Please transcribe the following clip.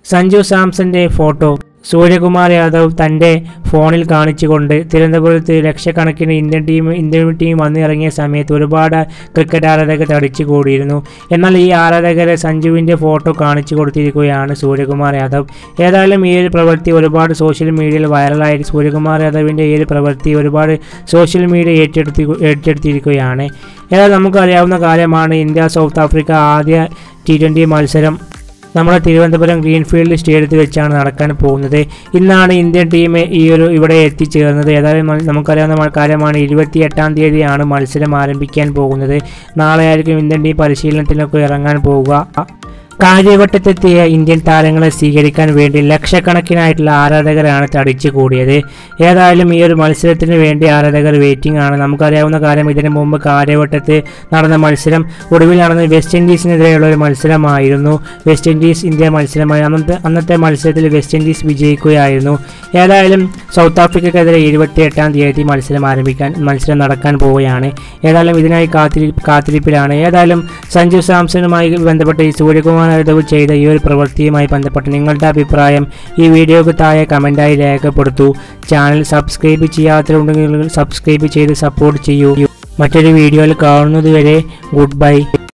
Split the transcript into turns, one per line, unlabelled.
സഞ്ജു സാംസന്റെ ഫോട്ടോ സൂര്യകുമാർ യാദവ് തൻ്റെ ഫോണിൽ കാണിച്ചുകൊണ്ട് തിരുവനന്തപുരത്ത് ലക്ഷക്കണക്കിന് ഇന്ത്യൻ ടീം ഇന്ത്യൻ ടീം വന്നിറങ്ങിയ സമയത്ത് ഒരുപാട് ക്രിക്കറ്റ് ആരാധകർ തടിച്ചു കൂടിയിരുന്നു എന്നാൽ ഈ ആരാധകരെ സഞ്ജുവിൻ്റെ ഫോട്ടോ കാണിച്ചു കൊടുത്തിരിക്കുകയാണ് സൂര്യകുമാർ യാദവ് ഏതായാലും ഈ ഒരു പ്രവൃത്തി ഒരുപാട് സോഷ്യൽ മീഡിയയിൽ വൈറലായി സൂര്യകുമാർ യാദവിൻ്റെ ഈ ഒരു പ്രവൃത്തി ഒരുപാട് സോഷ്യൽ മീഡിയ ഏറ്റെടുത്തി ഏറ്റെടുത്തിരിക്കുകയാണ് ഏതായാലും നമുക്കറിയാവുന്ന കാര്യമാണ് ഇന്ത്യ സൗത്ത് ആഫ്രിക്ക ആദ്യ ടി ട്വൻ്റി മത്സരം നമ്മുടെ തിരുവനന്തപുരം ഗ്രീൻഫീൽഡ് സ്റ്റേഡിയത്തിൽ വെച്ചാണ് നടക്കാൻ പോകുന്നത് ഇന്നാണ് ഇന്ത്യൻ ടീം ഈ ഒരു ഇവിടെ എത്തിച്ചേർന്നത് ഏതായാലും മ- നമുക്കറിയാവുന്ന മ- കാര്യമാണ് ഇരുപത്തി എട്ടാം തീയതിയാണ് മത്സരം ആരംഭിക്കാൻ പോകുന്നത് നാളെ ആയിരിക്കും ഇന്ത്യൻ ടീം പരിശീലനത്തിനൊക്കെ ഇറങ്ങാൻ പോവുക കാര്യവട്ടത്തെത്തിയ ഇന്ത്യൻ താരങ്ങളെ സ്വീകരിക്കാൻ വേണ്ടി ലക്ഷക്കണക്കിനായിട്ടുള്ള ആരാധകരാണ് തടിച്ചു കൂടിയത് ഏതായാലും ഈ ഒരു മത്സരത്തിന് വേണ്ടി ആരാധകർ വെയിറ്റിംഗ് ആണ് നമുക്കറിയാവുന്ന കാര്യം ഇതിനു മുമ്പ് കാര്യവട്ടത്ത് നടന്ന മത്സരം ഒടുവിൽ നടന്ന വെസ്റ്റ് ഇൻഡീസിനെതിരെയുള്ള ഒരു മത്സരമായിരുന്നു വെസ്റ്റ് ഇൻഡീസ് ഇന്ത്യ മത്സരമായി അന്നത്തെ അന്നത്തെ മത്സരത്തിൽ വെസ്റ്റ് ഇൻഡീസ് വിജയിക്കുകയായിരുന്നു ഏതായാലും സൗത്ത് ആഫ്രിക്കക്കെതിരെ ഇരുപത്തി എട്ടാം തീയതി മത്സരം ആരംഭിക്കാൻ മത്സരം നടക്കാൻ പോവുകയാണ് ഏതായാലും ഇതിനായി കാത്തിരി കാത്തിരിപ്പിലാണ് ഏതായാലും സഞ്ജു സാംസണുമായി ബന്ധപ്പെട്ട് ഈ സൂര്യകുമാർ യാദവ് ചെയ്ത ഈ ഒരു പ്രവൃത്തിയുമായി ബന്ധപ്പെട്ട് നിങ്ങളുടെ അഭിപ്രായം ഈ വീഡിയോക്ക് താഴെ കമൻറ്റായി രേഖപ്പെടുത്തൂ ചാനൽ സബ്സ്ക്രൈബ് ചെയ്യാത്തവരുണ്ടെങ്കിൽ സബ്സ്ക്രൈബ് ചെയ്ത് സപ്പോർട്ട് ചെയ്യൂ മറ്റൊരു വീഡിയോയിൽ കാണുന്നതുവരെ ഗുഡ് ബൈ